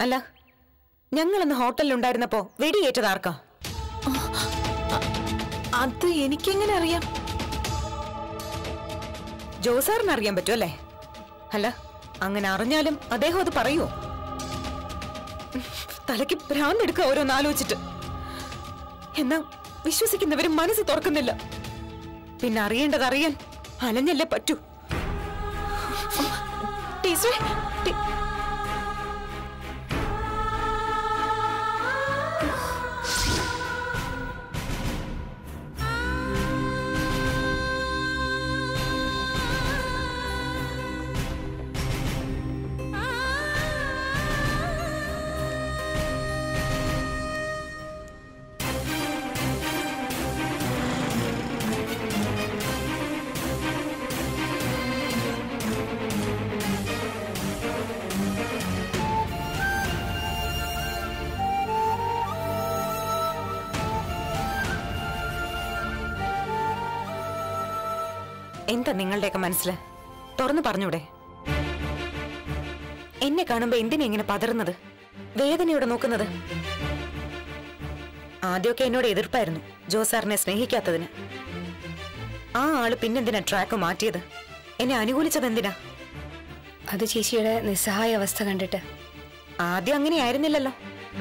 അല്ല ഞങ്ങളന്ന് ഹോട്ടലിലുണ്ടായിരുന്നപ്പോ വെടിയേറ്റത് ആർക്കാ അത് എനിക്കെങ്ങനെ അറിയാം ജോസാറിന് അറിയാൻ പറ്റുമല്ലേ അല്ല അങ്ങനെ അറിഞ്ഞാലും അദ്ദേഹം അത് പറയുമോ തലയ്ക്ക് ഭ്രാന്തെടുക്കുക ഓരോന്ന് ആലോചിച്ചിട്ട് എന്നാ വിശ്വസിക്കുന്നവരും മനസ്സ് തുറക്കുന്നില്ല പിന്നെ അറിയേണ്ടത് അറിയാൻ അലഞ്ഞല്ലേ പറ്റൂ ടീച്ചറെ ടി- എന്താ നിങ്ങളുടെയൊക്കെ മനസ്സില് തുറന്നു പറഞ്ഞൂടെ എന്നെ കാണുമ്പോ എന്തിനാ ഇങ്ങനെ പതറുന്നത് വേദനയോടെ നോക്കുന്നത് ആദ്യമൊക്കെ എന്നോട് എതിർപ്പായിരുന്നു ജോസാറിനെ സ്നേഹിക്കാത്തതിന് ആ ആള് പിന്നെന്തിനാ ട്രാക്ക് മാറ്റിയത് എന്നെ അനുകൂലിച്ചത് എന്തിനാ അത് ചേച്ചിയുടെ നിസ്സഹായ അവസ്ഥ കണ്ടിട്ട് ആദ്യം അങ്ങനെ ആയിരുന്നില്ലല്ലോ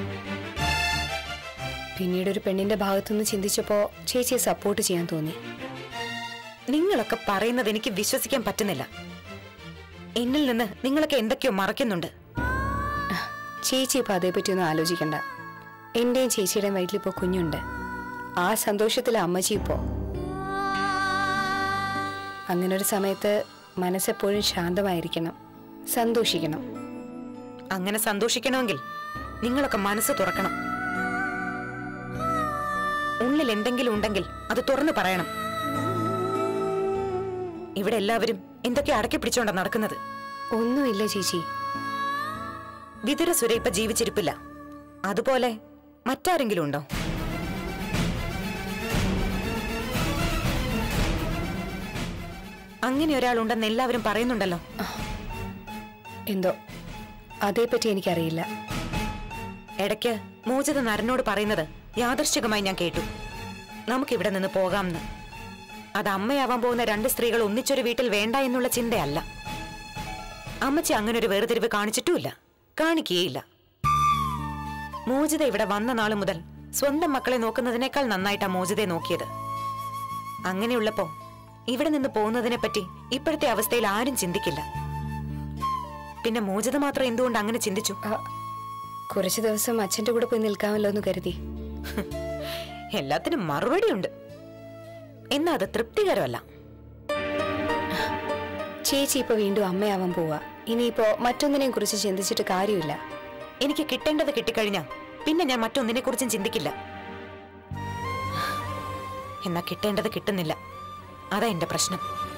പിന്നീട് ഒരു പെണ്ണിന്റെ ഭാഗത്തുനിന്ന് ചിന്തിച്ചപ്പോ ചേച്ചിയെ സപ്പോർട്ട് ചെയ്യാൻ തോന്നി നിങ്ങളൊക്കെ പറയുന്നത് എനിക്ക് വിശ്വസിക്കാൻ പറ്റുന്നില്ല എന്നിൽ നിന്ന് നിങ്ങളൊക്കെ എന്തൊക്കെയോ മറയ്ക്കുന്നുണ്ട് ചേച്ചി ഇപ്പൊ അതേപ്പറ്റി ഒന്നും ആലോചിക്കണ്ട എന്റെയും ചേച്ചിയുടെയും വയറ്റിലിപ്പോ കുഞ്ഞുണ്ട് ആ സന്തോഷത്തിലെ അമ്മച്ചി ഇപ്പോ അങ്ങനെ ഒരു സമയത്ത് മനസ്സെപ്പോഴും ശാന്തമായിരിക്കണം സന്തോഷിക്കണം അങ്ങനെ സന്തോഷിക്കണമെങ്കിൽ നിങ്ങളൊക്കെ മനസ്സ് തുറക്കണം ഉള്ളിൽ എന്തെങ്കിലും ഉണ്ടെങ്കിൽ അത് തുറന്നു പറയണം ഇവിടെ എല്ലാവരും എന്തൊക്കെ അടക്കി പിടിച്ചോണ്ടാ നടക്കുന്നത് ഒന്നുമില്ല ചേച്ചി വിതുര സുര ഇപ്പൊ ജീവിച്ചിരിപ്പില്ല അതുപോലെ മറ്റാരെങ്കിലും ഉണ്ടോ അങ്ങനെ ഒരാളുണ്ടെന്ന് എല്ലാവരും പറയുന്നുണ്ടല്ലോ എന്തോ അതേപ്പറ്റി എനിക്കറിയില്ല ഇടയ്ക്ക് മോചിത നരനോട് പറയുന്നത് യാദർശികമായി ഞാൻ കേട്ടു നമുക്കിവിടെ നിന്ന് പോകാമെന്ന് അത് അമ്മയാവാൻ പോകുന്ന രണ്ട് സ്ത്രീകൾ ഒന്നിച്ചൊരു വീട്ടിൽ വേണ്ട എന്നുള്ള ചിന്തയല്ല അമ്മച്ചി അങ്ങനെ ഒരു വേർതിരിവ് കാണിച്ചിട്ടുമില്ല കാണിക്കുകയില്ല മോചിത ഇവിടെ വന്ന നാളു മുതൽ സ്വന്തം മക്കളെ നോക്കുന്നതിനേക്കാൾ നന്നായിട്ടാ മോചിതയെ നോക്കിയത് അങ്ങനെയുള്ളപ്പോ ഇവിടെ നിന്ന് പോകുന്നതിനെ പറ്റി ഇപ്പോഴത്തെ അവസ്ഥയിൽ ആരും ചിന്തിക്കില്ല പിന്നെ മോചിത മാത്രം എന്തുകൊണ്ട് അങ്ങനെ ചിന്തിച്ചു ആ, കുറച്ച് ദിവസം അച്ഛന്റെ കൂടെ പോയി നിൽക്കാമല്ലോ എന്ന് കരുതി എല്ലാത്തിനും മറുപടിയുണ്ട് എന്നാ അത് തൃപ്തികരമല്ല ചേച്ചി ഇപ്പൊ വീണ്ടും അമ്മയാവാൻ പോവാ ഇനിയിപ്പോ മറ്റൊന്നിനെയും കുറിച്ച് ചിന്തിച്ചിട്ട് കാര്യമില്ല എനിക്ക് കിട്ടേണ്ടത് കിട്ടിക്കഴിഞ്ഞാ പിന്നെ ഞാൻ മറ്റൊന്നിനെ കുറിച്ചും ചിന്തിക്കില്ല എന്നാ കിട്ടേണ്ടത് കിട്ടുന്നില്ല അതാ എന്റെ പ്രശ്നം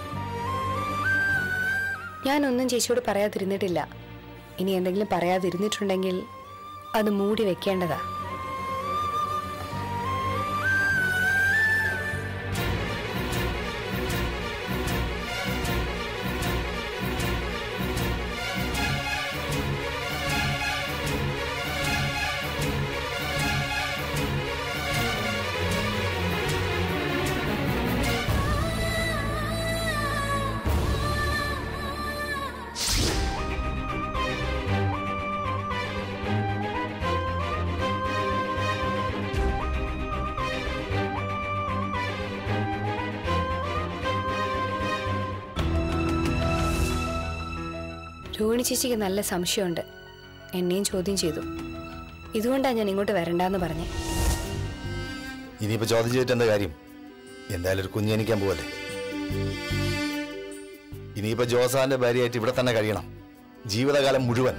ഞാനൊന്നും ചേച്ചിയോട് പറയാതിരുന്നിട്ടില്ല ഇനി എന്തെങ്കിലും പറയാതിരുന്നിട്ടുണ്ടെങ്കിൽ അത് മൂടി വെക്കേണ്ടതാ രോഹിണി ചേച്ചിക്ക് നല്ല സംശയമുണ്ട് എന്നെയും ചോദ്യം ചെയ്തു ഇതുകൊണ്ടാണ് ഞാൻ ഇങ്ങോട്ട് വരണ്ടെന്ന് പറഞ്ഞേ ഇനിയിപ്പോ ചോദ്യം ചെയ്തിട്ട് എന്താ കാര്യം എന്തായാലും ഒരു കുഞ്ഞ് ജനിക്കാൻ പോവല്ലേ ഇനിയിപ്പോ ജോസാന്റെ ഭാര്യയായിട്ട് ഇവിടെ തന്നെ കഴിയണം ജീവിതകാലം മുഴുവൻ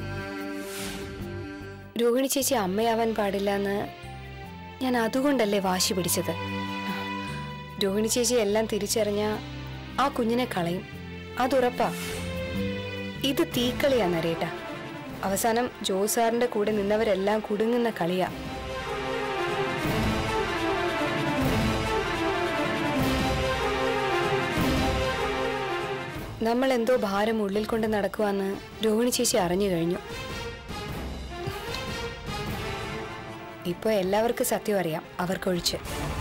രോഹിണി ചേച്ചി അമ്മയാവാൻ പാടില്ല എന്ന് ഞാൻ അതുകൊണ്ടല്ലേ വാശി പിടിച്ചത് രോഹിണി ചേച്ചി എല്ലാം തിരിച്ചറിഞ്ഞ ആ കുഞ്ഞിനെ കളയും അതുറപ്പാ ഇത് തീക്കളിയാ നരേട്ട അവസാനം ജോസാറിന്റെ കൂടെ നിന്നവരെല്ലാം കുടുങ്ങുന്ന കളിയാ നമ്മൾ എന്തോ ഭാരം ഉള്ളിൽ കൊണ്ട് നടക്കുവാന്ന് രോഹിണി ചേച്ചി അറിഞ്ഞു കഴിഞ്ഞു ഇപ്പൊ എല്ലാവർക്കും സത്യം അറിയാം അവർക്കൊഴിച്ച്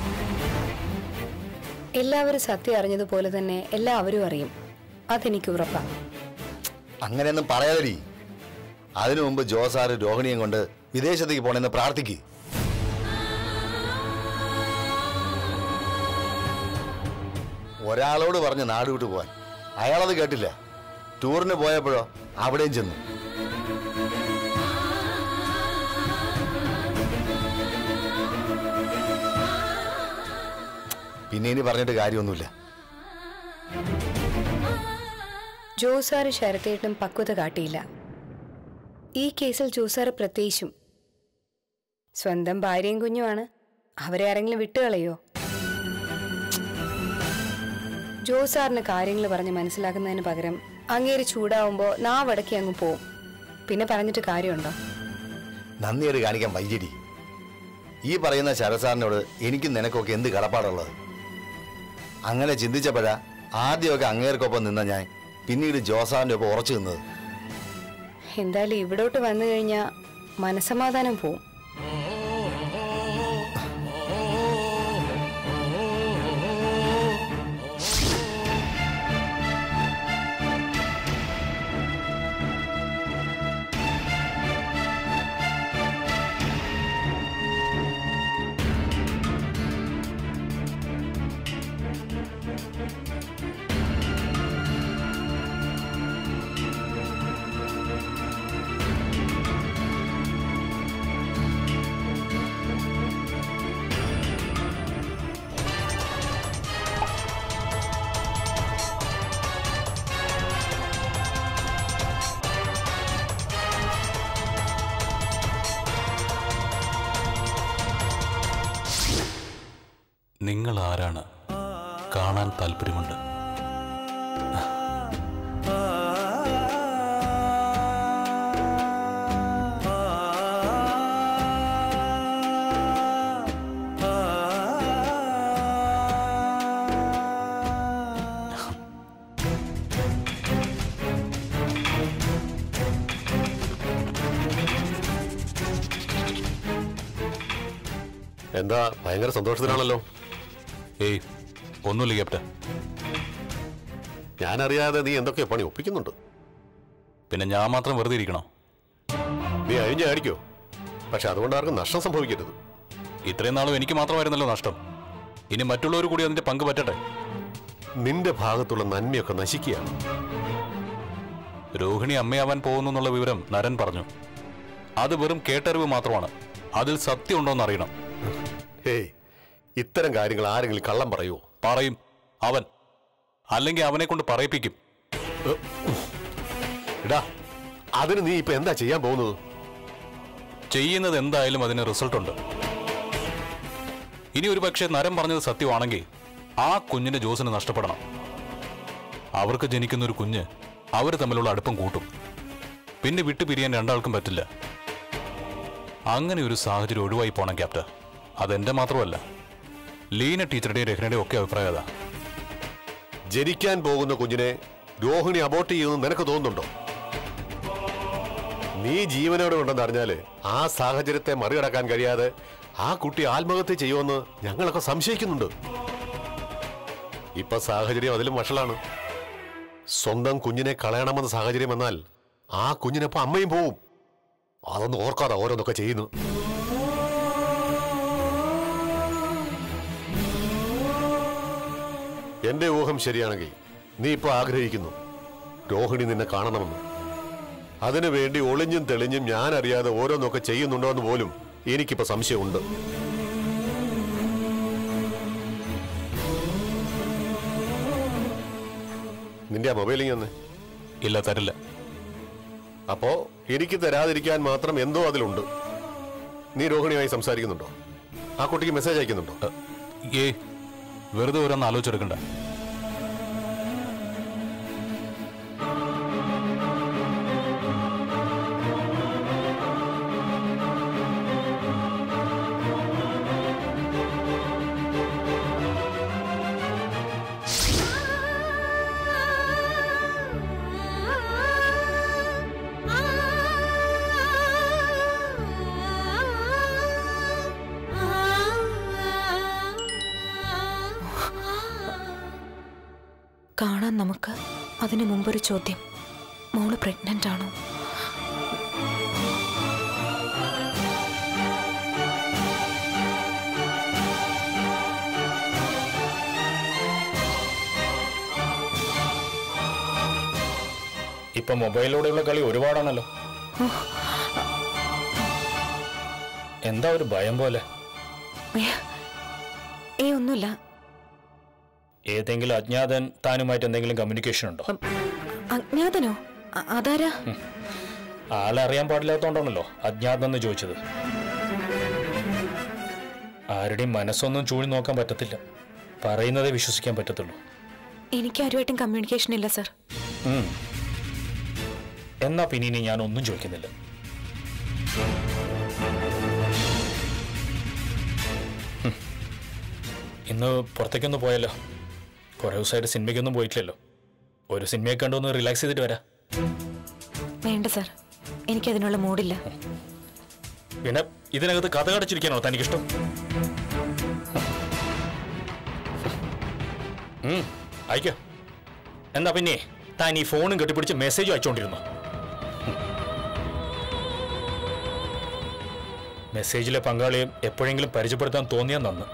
എല്ലാവരും സത്യം അറിഞ്ഞതുപോലെ തന്നെ എല്ലാവരും അറിയും അതെനിക്ക് ഉറപ്പാ അങ്ങനെയൊന്നും പറയാതെടി അതിനു മുമ്പ് ജോസാറ് രോഹിണിയും കൊണ്ട് വിദേശത്തേക്ക് പോണെന്ന് പ്രാർത്ഥിക്ക് ഒരാളോട് പറഞ്ഞ് നാട് വിട്ടു പോവാൻ അയാളത് കേട്ടില്ല ടൂറിന് പോയപ്പോഴോ അവിടെയും ചെന്നു പിന്നെ ഇനി പറഞ്ഞിട്ട് കാര്യമൊന്നുമില്ല ജോസാറ് ശരത്തേട്ടും പക്വത കാട്ടിയില്ല ഈ കേസിൽ ജോസാറ് പ്രത്യേകിച്ചും സ്വന്തം ഭാര്യയും കുഞ്ഞുമാണ് അവരെ ആരെങ്കിലും വിട്ടുകളയോ ജോസാറിന് കാര്യങ്ങൾ പറഞ്ഞ് മനസ്സിലാക്കുന്നതിന് പകരം അങ്ങേര് ചൂടാവുമ്പോൾ നാവടക്കി അങ്ങ് പോവും പിന്നെ പറഞ്ഞിട്ട് കാര്യമുണ്ടോ നന്ദിയോട് കാണിക്കാൻ വൈകിടി ഈ പറയുന്ന ശരസാറിനോട് എനിക്കും നിനക്കൊക്കെ എന്ത് കടപ്പാടുള്ളത് അങ്ങനെ ചിന്തിച്ചപ്പോഴാ ആദ്യമൊക്കെ അങ്ങേർക്കൊപ്പം നിന്ന ഞാൻ പിന്നീട് ജോസാറിന്റെ ഒപ്പം ഉറച്ചു നിന്നത് എന്തായാലും ഇവിടോട്ട് വന്നു കഴിഞ്ഞാൽ മനസമാധാനം പോവും നിങ്ങൾ ആരാണ് കാണാൻ താല്പര്യമുണ്ട് എന്താ ഭയങ്കര സന്തോഷത്തിലാണല്ലോ ഏയ് ഒന്നുമില്ല ക്യാപ്റ്റൻ ഞാനറിയാതെ നീ എന്തൊക്കെയോ പണി ഒപ്പിക്കുന്നുണ്ട് പിന്നെ ഞാൻ മാത്രം വെറുതെ ഇരിക്കണോ നീ അഴിഞ്ഞാടിക്കോ പക്ഷെ അതുകൊണ്ട് ആർക്കും നഷ്ടം സംഭവിക്കരുത് ഇത്രയും നാളും എനിക്ക് മാത്രമായിരുന്നല്ലോ നഷ്ടം ഇനി മറ്റുള്ളവർ കൂടി അതിന്റെ പങ്ക് പറ്റട്ടെ നിന്റെ ഭാഗത്തുള്ള നന്മയൊക്കെ നശിക്കുകയാണ് രോഹിണി അമ്മയാവാൻ പോകുന്നു എന്നുള്ള വിവരം നരൻ പറഞ്ഞു അത് വെറും കേട്ടറിവ് മാത്രമാണ് അതിൽ സത്യമുണ്ടോന്ന് അറിയണം ഹേയ് ഇത്തരം കാര്യങ്ങൾ ആരെങ്കിലും കള്ളം പറയുമോ പറയും അവൻ അല്ലെങ്കിൽ അവനെ കൊണ്ട് പറയിപ്പിക്കും എടാ അതിന് നീ ഇപ്പൊ എന്താ ചെയ്യാൻ പോകുന്നത് ചെയ്യുന്നത് എന്തായാലും അതിന് റിസൾട്ട് ഉണ്ട് ഇനി ഒരു പക്ഷേ നരം പറഞ്ഞത് സത്യമാണെങ്കിൽ ആ കുഞ്ഞിന്റെ ജോസിന് നഷ്ടപ്പെടണം അവർക്ക് ജനിക്കുന്ന ഒരു കുഞ്ഞ് അവർ തമ്മിലുള്ള അടുപ്പം കൂട്ടും പിന്നെ വിട്ടുപിരിയാൻ രണ്ടാൾക്കും പറ്റില്ല അങ്ങനെ ഒരു സാഹചര്യം ഒഴിവായി പോണം ക്യാപ്റ്റൻ അതെന്റെ മാത്രമല്ല ലീന ടീച്ചറുടെയും രഹ്നയുടെയും ഒക്കെ അഭിപ്രായം അതാ ജനിക്കാൻ പോകുന്ന കുഞ്ഞിനെ രോഹിണി അബോട്ട് ചെയ്യുമെന്ന് നിനക്ക് തോന്നുന്നുണ്ടോ നീ ജീവനോടെ ഉണ്ടെന്ന് അറിഞ്ഞാല് ആ സാഹചര്യത്തെ മറികടക്കാൻ കഴിയാതെ ആ കുട്ടി ആത്മഹത്യ ചെയ്യുമെന്ന് ഞങ്ങളൊക്കെ സംശയിക്കുന്നുണ്ട് ഇപ്പൊ സാഹചര്യം അതിലും വഷളാണ് സ്വന്തം കുഞ്ഞിനെ കളയണമെന്ന സാഹചര്യം വന്നാൽ ആ കുഞ്ഞിനൊപ്പം അമ്മയും പോവും അതൊന്നും ഓർക്കാതെ ഓരോന്നൊക്കെ ചെയ്യുന്നു എന്റെ ഊഹം ശരിയാണെങ്കിൽ നീ ഇപ്പൊ ആഗ്രഹിക്കുന്നു രോഹിണി നിന്നെ കാണണമെന്ന് അതിനു വേണ്ടി ഒളിഞ്ഞും തെളിഞ്ഞും ഞാൻ അറിയാതെ ഓരോന്നൊക്കെ ചെയ്യുന്നുണ്ടോ എന്ന് പോലും എനിക്കിപ്പോ സംശയമുണ്ട് നിന്റെ ആ മൊബൈലിങ് തന്നെ ഇല്ല തരില്ല അപ്പോ എനിക്ക് തരാതിരിക്കാൻ മാത്രം എന്തോ അതിലുണ്ട് നീ രോഹിണിയുമായി സംസാരിക്കുന്നുണ്ടോ ആ കുട്ടിക്ക് മെസ്സേജ് അയക്കുന്നുണ്ടോ ഏ വെറുതെ ഓരോന്ന് ആലോചിച്ചെടുക്കണ്ട കാണാൻ നമുക്ക് അതിനു മുമ്പൊരു ചോദ്യം മോള് പ്രഗ്നന്റ് ആണോ ഇപ്പൊ മൊബൈലിലൂടെയുള്ള കളി ഒരുപാടാണല്ലോ എന്താ ഒരു ഭയം പോലെ ഏ ഒന്നുമില്ല ഏതെങ്കിലും അജ്ഞാതൻ താനുമായിട്ട് എന്തെങ്കിലും കമ്മ്യൂണിക്കേഷൻ ഉണ്ടോ ഉം, അജ്ഞാതനോ അ- അതാരാ ആളെ അറിയാൻ പാടില്ലാത്തോണ്ടാണല്ലോ അജ്ഞാതം എന്ന് ചോദിച്ചത് ആരുടെയും മനസ്സൊന്നും ചൂഴി നോക്കാൻ പറ്റത്തില്ല പറയുന്നതേ വിശ്വസിക്കാൻ പറ്റത്തുള്ളൂ എനിക്ക് ആരുമായിട്ടും കമ്മ്യൂണിക്കേഷൻ ഇല്ല സർ ഉം. എന്നാ പിന്നെ ഇനി ഞാൻ ഒന്നും ചോദിക്കുന്നില്ല ഹും. ഇന്ന് പുറത്തേക്കൊന്ന് പോയല്ലോ കുറേ ദിവസമായിട്ട് സിനിമയ്ക്കൊന്നും പോയിട്ടില്ലല്ലോ ഒരു സിനിമയൊക്കെ കണ്ടൊന്ന് റിലാക്സ് ചെയ്തിട്ട് വരാം വേണ്ട സർ എനിക്കതിനുള്ള മൂഡില്ല പിന്നെ ഇതിനകത്ത് കഥ കടച്ചിരിക്കാനോ തനിക്കിഷ്ടം ഉം, അയക്കോ എന്നാ പിന്നെ താൻ ഈ ഫോണും കെട്ടിപ്പിടിച്ച് മെസ്സേജ് അയച്ചുകൊണ്ടിരുന്നു മെസ്സേജിലെ പങ്കാളിയെ എപ്പോഴെങ്കിലും പരിചയപ്പെടുത്താൻ തോന്നിയാൽ നന്ന്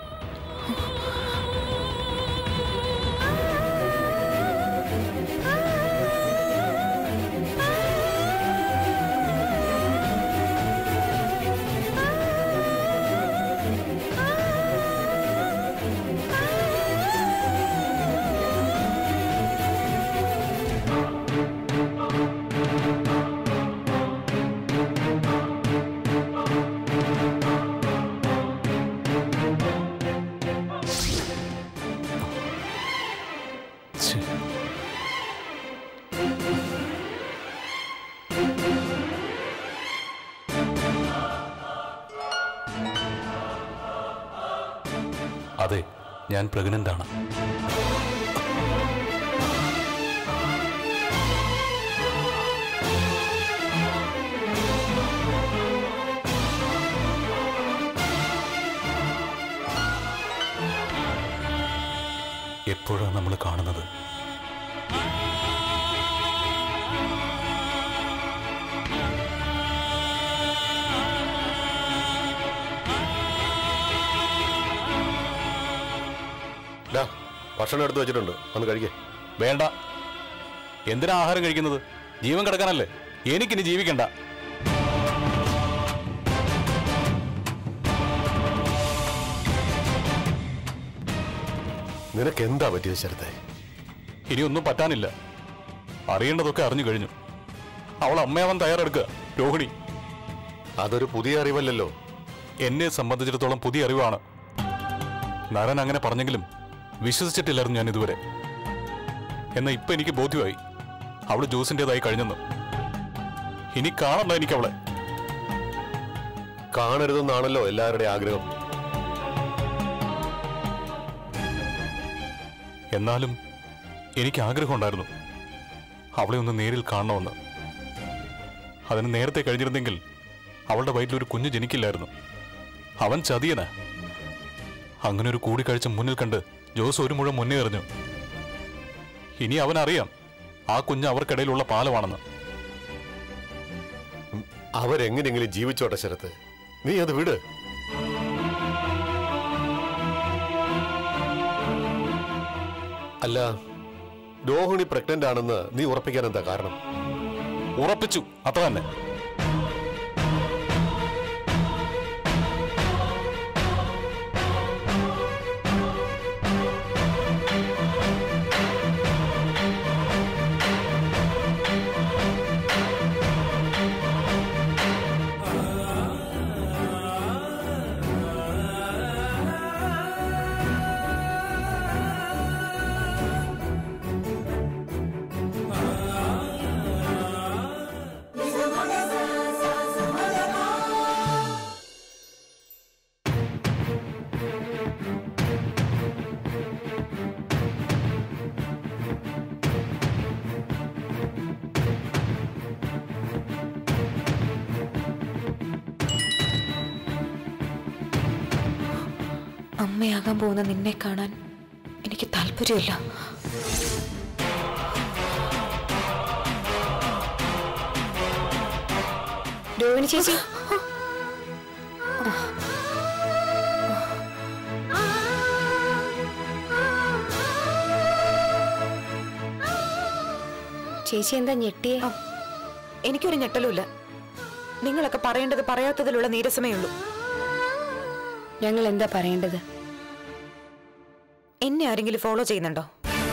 ഛെ. അതെ ഞാൻ പ്രഗ്നന്റ് ആണ് എപ്പോഴാണ് നമ്മൾ കാണുന്നത് ഡാ ഭക്ഷണം എടുത്ത് വെച്ചിട്ടുണ്ട് ഒന്ന് കഴിക്കേ വേണ്ട എന്തിനാ ആഹാരം കഴിക്കുന്നത് ജീവൻ കിടക്കാനല്ലേ എനിക്കിനി ജീവിക്കണ്ട നിനക്ക് എന്താ പറ്റിയത് ശരത്തെ ഇനിയൊന്നും പറ്റാനില്ല അറിയേണ്ടതൊക്കെ അറിഞ്ഞു കഴിഞ്ഞു അവൾ അമ്മയാവാൻ തയ്യാറെടുക്കുക രോഹിണി അതൊരു പുതിയ അറിവല്ലല്ലോ എന്നെ സംബന്ധിച്ചിടത്തോളം പുതിയ അറിവാണ് നരൻ അങ്ങനെ പറഞ്ഞെങ്കിലും വിശ്വസിച്ചിട്ടില്ലായിരുന്നു ഞാൻ ഇതുവരെ എന്നാൽ ഇപ്പൊ എനിക്ക് ബോധ്യമായി അവള് ജോസിൻ്റെതായി കഴിഞ്ഞെന്ന് ഇനി കാണണ്ട എനിക്ക് അവളെ കാണരുതെന്നാണല്ലോ എല്ലാവരുടെയും ആഗ്രഹം എന്നാലും എനിക്ക് ആഗ്രഹമുണ്ടായിരുന്നു അവളെ ഒന്ന് നേരിൽ കാണണമെന്ന് അതിന് നേരത്തെ കഴിഞ്ഞിരുന്നെങ്കിൽ അവളുടെ വയറ്റിലൊരു കുഞ്ഞ് ജനിക്കില്ലായിരുന്നു അവൻ ചതിയന അങ്ങനെ ഒരു കൂടിക്കാഴ്ച മുന്നിൽ കണ്ട് ജോസ് ഒരു മുഴം മുന്നേ എറിഞ്ഞു ഇനി അവനറിയാം ആ കുഞ്ഞ് അവർക്കിടയിലുള്ള പാലമാണെന്ന് അവരെങ്ങനെയെങ്കിലും ജീവിച്ചോട്ടെ ശരത്ത് നീ അത് വിട് അല്ല രോഹിണി പ്രഗ്നന്റ് ആണെന്ന് നീ ഉറപ്പിക്കാൻ എന്താ കാരണം ഉറപ്പിച്ചു അത്ര തന്നെ അമ്മയാകാൻ പോകുന്ന നിന്നെ കാണാൻ എനിക്ക് താല്പര്യമില്ല രോഹിണി ചേച്ചി ചേച്ചി എന്താ ഞെട്ടിയേ എനിക്കൊരു ഞെട്ടലുമില്ല നിങ്ങളൊക്കെ പറയേണ്ടത് പറയാത്തതിലുള്ള നീരസമേ ഉള്ളൂ ഞങ്ങൾ എന്താ പറയേണ്ടത് എന്നെ ആരെങ്കിലും ഫോളോ ചെയ്യുന്നുണ്ടോ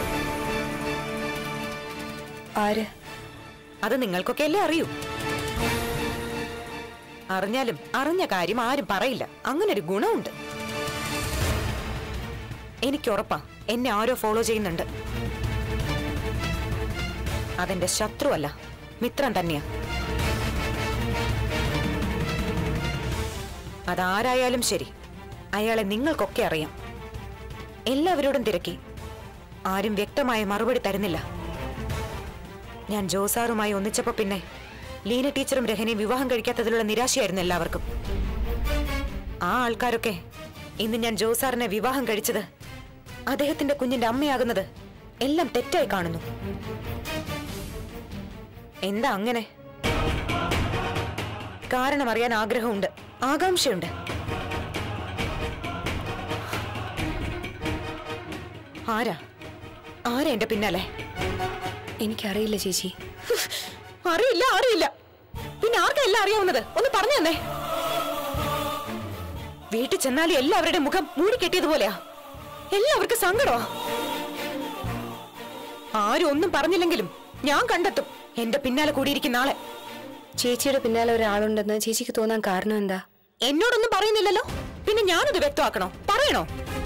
ആര് അത് നിങ്ങൾക്കൊക്കെ അല്ലേ അറിയൂ അറിഞ്ഞാലും അറിഞ്ഞ കാര്യം ആരും പറയില്ല അങ്ങനൊരു ഗുണമുണ്ട് എനിക്കുറപ്പാ എന്നെ ആരോ ഫോളോ ചെയ്യുന്നുണ്ട് അതെന്റെ ശത്രുവല്ല മിത്രം തന്നെയാ അതാരായാലും ശരി അയാളെ നിങ്ങൾക്കൊക്കെ അറിയാം എല്ലാവരോടും തിരക്കി ആരും വ്യക്തമായ മറുപടി തരുന്നില്ല ഞാൻ ജോസാറുമായി ഒന്നിച്ചപ്പോ പിന്നെ ലീന ടീച്ചറും രഹനയും വിവാഹം കഴിക്കാത്തതിലുള്ള നിരാശയായിരുന്നു എല്ലാവർക്കും ആ ആൾക്കാരൊക്കെ ഇന്ന് ഞാൻ ജോസാറിനെ വിവാഹം കഴിച്ചത് അദ്ദേഹത്തിന്റെ കുഞ്ഞിന്റെ അമ്മയാകുന്നത് എല്ലാം തെറ്റായി കാണുന്നു എന്താ അങ്ങനെ കാരണം അറിയാൻ ആഗ്രഹമുണ്ട് ആകാംക്ഷയുണ്ട് ആരാ ആരാ എന്റെ പിന്നാലെ എനിക്കറിയില്ല ചേച്ചി അറിയില്ല അറിയില്ല പിന്നെ ആർക്കാ എല്ലാം അറിയാവുന്നത് ഒന്ന് പറഞ്ഞു തന്നെ വീട്ടിൽ ചെന്നാലും എല്ലാവരുടെ മുഖം മൂടിക്കെട്ടിയതുപോലെയാ എല്ലാവർക്കും സങ്കടമാ ആരും ഒന്നും പറഞ്ഞില്ലെങ്കിലും ഞാൻ കണ്ടെത്തും എന്റെ പിന്നാലെ കൂടിയിരിക്കുന്ന ആളെ ചേച്ചിയുടെ പിന്നാലെ ഒരാളുണ്ടെന്ന് ചേച്ചിക്ക് തോന്നാൻ കാരണം എന്താ എന്നോടൊന്നും പറയുന്നില്ലല്ലോ പിന്നെ ഞാനത് വ്യക്തമാക്കണോ പറയണോ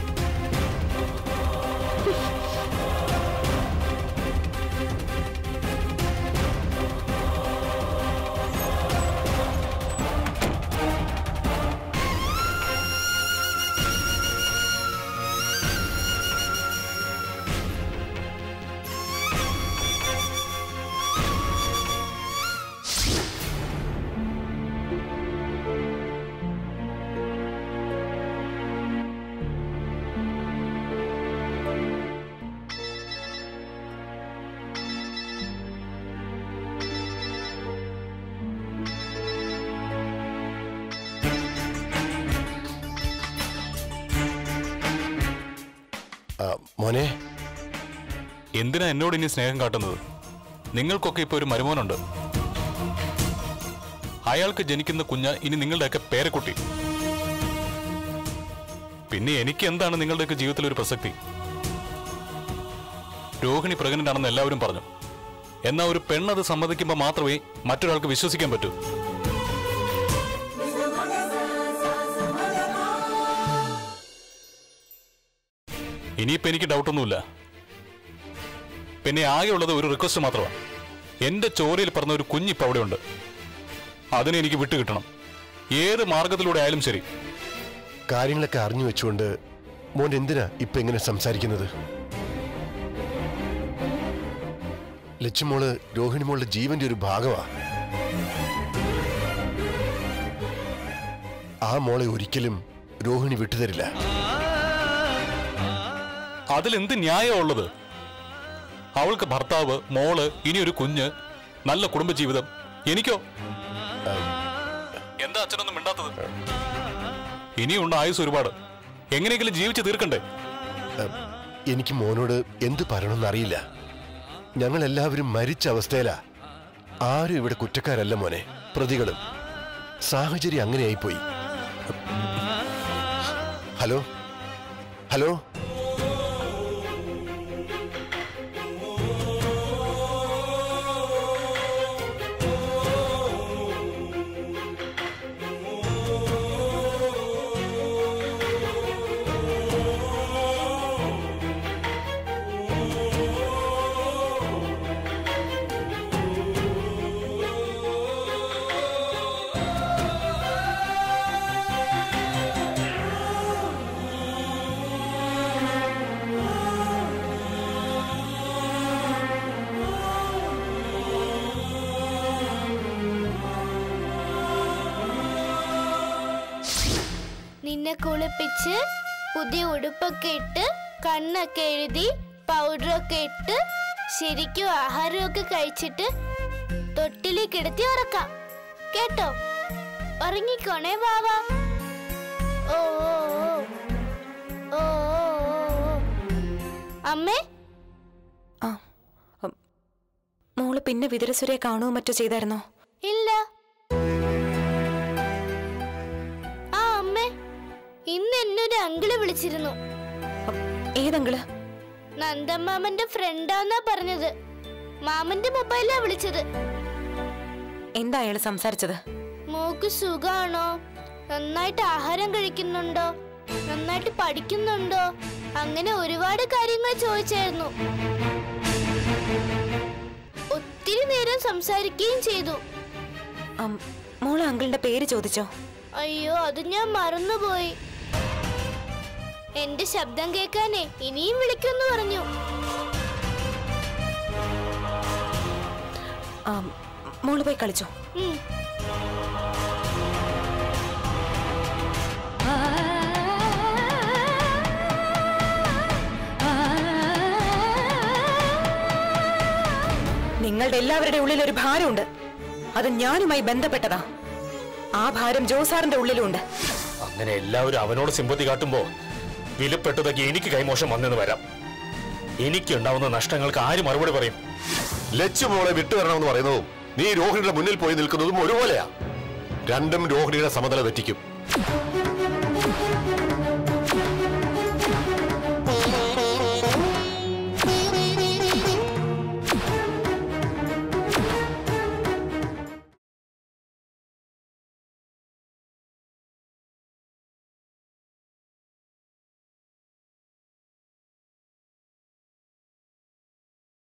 ആ, മോനെ എന്തിനാ എന്നോട് ഇനി സ്നേഹം കാട്ടുന്നത് നിങ്ങൾക്കൊക്കെ ഇപ്പൊ ഒരു മരുമോനുണ്ട് അയാൾക്ക് ജനിക്കുന്ന കുഞ്ഞ് ഇനി നിങ്ങളുടെയൊക്കെ പേരക്കുട്ടി പിന്നെ എനിക്ക് എന്താണ് നിങ്ങളുടെയൊക്കെ ജീവിതത്തിൽ ഒരു പ്രസക്തി രോഹിണി പ്രഗ്നന്റ് ആണെന്ന് എല്ലാവരും പറഞ്ഞു എന്നാൽ ഒരു പെണ്ണത് സമ്മതിക്കുമ്പോൾ മാത്രമേ മറ്റൊരാൾക്ക് വിശ്വസിക്കാൻ പറ്റൂ ഇനിയിപ്പോ എനിക്ക് ഡൗട്ടൊന്നുമില്ല പിന്നെ ആകെയുള്ളത് ഒരു റിക്വസ്റ്റ് മാത്രമാണ് എന്റെ ചോരയിൽ പറഞ്ഞ ഒരു കുഞ്ഞിപ്പ് അവിടെയുണ്ട് അതിനെ എനിക്ക് വിട്ടുകിട്ടണം ഏത് മാർഗത്തിലൂടെ ആയാലും ശരി കാര്യങ്ങളൊക്കെ അറിഞ്ഞു വെച്ചുകൊണ്ട് മോൻ എന്തിനാ ഇപ്പൊ ഇങ്ങനെ സംസാരിക്കുന്നത് ലച്ചുമോള് രോഹിണി മോളുടെ ജീവന്റെ ഒരു ഭാഗമാ ആ മോളെ ഒരിക്കലും രോഹിണി വിട്ടുതരില്ല അതിലെന്ത് ന്യായമാ ഉള്ളത് അവൾക്ക് ഭർത്താവ് മോള് ഇനി ഒരു കുഞ്ഞ് നല്ല കുടുംബജീവിതം എനിക്കോ എന്താ അച്ഛനൊന്നും മിണ്ടാത്തത് ഇനിയുണ്ട് ആയുസ് ഒരുപാട് എങ്ങനെയെങ്കിലും ജീവിച്ച് തീർക്കണ്ടേ എനിക്ക് മോനോട് എന്ത് പറയണമെന്ന് അറിയില്ല ഞങ്ങൾ എല്ലാവരും മരിച്ച അവസ്ഥയിലാ ആരും ഇവിടെ കുറ്റക്കാരല്ല മോനെ പ്രതികളും സാഹചര്യം അങ്ങനെയായിപ്പോയി ഹലോ ഹലോ നിന്നെ കുളിപ്പിച്ച് പുതിയ ഉടുപ്പൊക്കെ ഇട്ട് കണ്ണൊക്കെ എഴുതി പൗഡറൊക്കെ ഇട്ട് ശരിക്കും ആഹാരമൊക്കെ കഴിച്ചിട്ട് തൊട്ടിലേക്ക് കിടത്തി ഉറക്കാം കേട്ടോ ഉറങ്ങിക്കോണേ വാവ ഓ ഓ ഓ ഓ ഓ ഓ അമ്മേ ആ ഉം, മോള് പിന്നെ വിതുരസുരെ കാണുകയോ മറ്റോ ചെയ്തായിരുന്നോ ഇല്ല ആ അമ്മേ ഇന്ന് എന്നൊരു അങ്കിള് വിളിച്ചിരുന്നു ഉം, ഏതങ്കിള് നന്ദമാമന്റെ ഫ്രണ്ടാന്നാ പറഞ്ഞത് മാമന്റെ മൊബൈലാ വിളിച്ചത് എന്താ അയാൾ സംസാരിച്ചത് മോക്ക് സുഖാണോ നന്നായിട്ട് ആഹാരം കഴിക്കുന്നുണ്ടോ നന്നായിട്ട് പഠിക്കുന്നുണ്ടോ അങ്ങനെ ഒരുപാട് കാര്യങ്ങൾ ചോദിച്ചായിരുന്നു ഒത്തിരി നേരം സംസാരിക്കുകയും ചെയ്തു അം, മോള് അങ്കിളിന്റെ പേര് ചോദിച്ചോ അയ്യോ അത് ഞാൻ മറന്നുപോയി എന്റെ ശബ്ദം കേൾക്കാനേ ഇനിയും വിളിക്കുമെന്ന് പറഞ്ഞു ആം, മോള് പോയി കളിച്ചോ ഉം. നിങ്ങളുടെ എല്ലാവരുടെ ഉള്ളിൽ ഒരു ഭാരമുണ്ട് അത് ഞാനുമായി ബന്ധപ്പെട്ടതാ ആ ഭാരം ജോസാറിന്റെ ഉള്ളിലുണ്ട് അങ്ങനെ എല്ലാവരും അവനോട് സിമ്പതി കാട്ടുമ്പോ വിലപ്പെട്ടതൊക്കെ എനിക്ക് കൈമോശം വന്നെന്ന് വരാം എനിക്കുണ്ടാവുന്ന നഷ്ടങ്ങൾക്ക് ആര് മറുപടി പറയും ലച്ചു മോളെ വിട്ടുവരണമെന്ന് പറയുന്നതും നീ രോഹിണിയുടെ മുന്നിൽ പോയി നിൽക്കുന്നതും ഒരുപോലെയാ രണ്ടും രോഹിണിയുടെ സമതല തെറ്റിക്കും